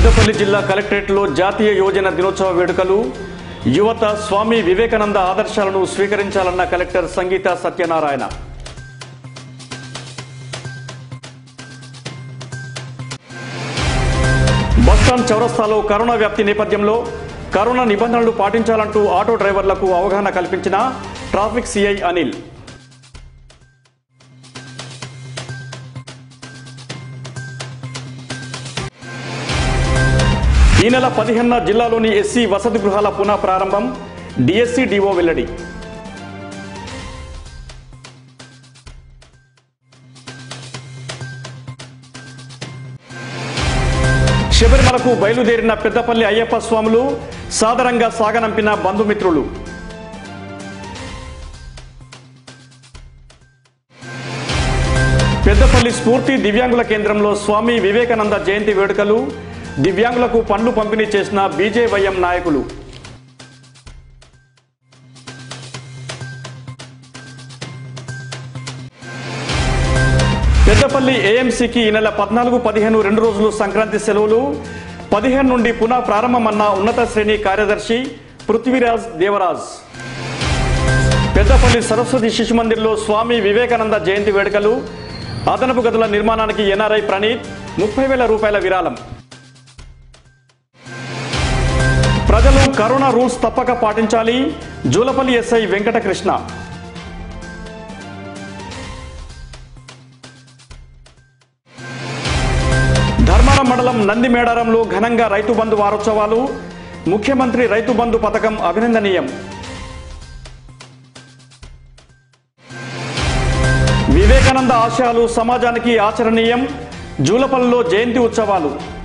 పెద్దపల్లి జిల్లా కలెక్టరేట్లో జాతీయ యువజన దినోత్సవ వేడుకలు యువత స్వామి వివేకానంద ఆదర్శాలను స్వీకరించాలన్న కలెక్టర్ సంగీత సత్యనారాయణ బస్టాండ్ చౌరస్తాలో కరోనా వ్యాప్తి నేపథ్యంలో కరోనా నిబంధనలు పాటించాలంటూ ఆటో డ్రైవర్లకు అవగాహన కల్పించిన ట్రాఫిక్ సిఐ అనిల్ ఈ నెల పదిహేనున జిల్లాలోని ఎస్సీ వసతి గృహాల పునః ప్రారంభం డిఎస్సి డిఓ వెల్లడి శబరిమలకు బయలుదేరిన పెద్దపల్లి అయ్యప్ప స్వాములు సాదరంగా సాగనంపిన బంధుమిత్రులు పెద్దపల్లి స్ఫూర్తి దివ్యాంగుల కేంద్రంలో స్వామి వివేకానంద జయంతి వేడుకలు దివ్యాంగులకు పండ్లు పంపిణీ చేసిన బీజేవైఎం నాయకులు పెద్దపల్లి ఏఎంసీకి ఈ నెల పద్నాలుగు పదిహేను రెండు రోజులు సంక్రాంతి సెలవులు పదిహేను నుండి పునః ప్రారంభమన్న ఉన్నత శ్రేణి కార్యదర్శి పృథ్వీరాజ్ దేవరాజ్ పెద్దపల్లి సరస్వతి శిశు మందిర్లో స్వామి వివేకానంద జయంతి వేడుకలు అదనపు గదుల నిర్మాణానికి ఎన్ఆర్ఐ ప్రణీత్ ముప్పై వేల రూపాయల విరాళం ప్రజలు కరోనా రూల్స్ తప్పక పాటించాలి జూలపల్లి ఎస్ఐ వెంకటకృష్ణ ధర్మారం మండలం నందిమేడారంలో ఘనంగా రైతు బంధు వారోత్సవాలు ముఖ్యమంత్రి రైతు బంధు పథకం అభినందనీయం వివేకానంద ఆశయాలు సమాజానికి ఆచరణీయం జూలపల్లిలో జయంతి ఉత్సవాలు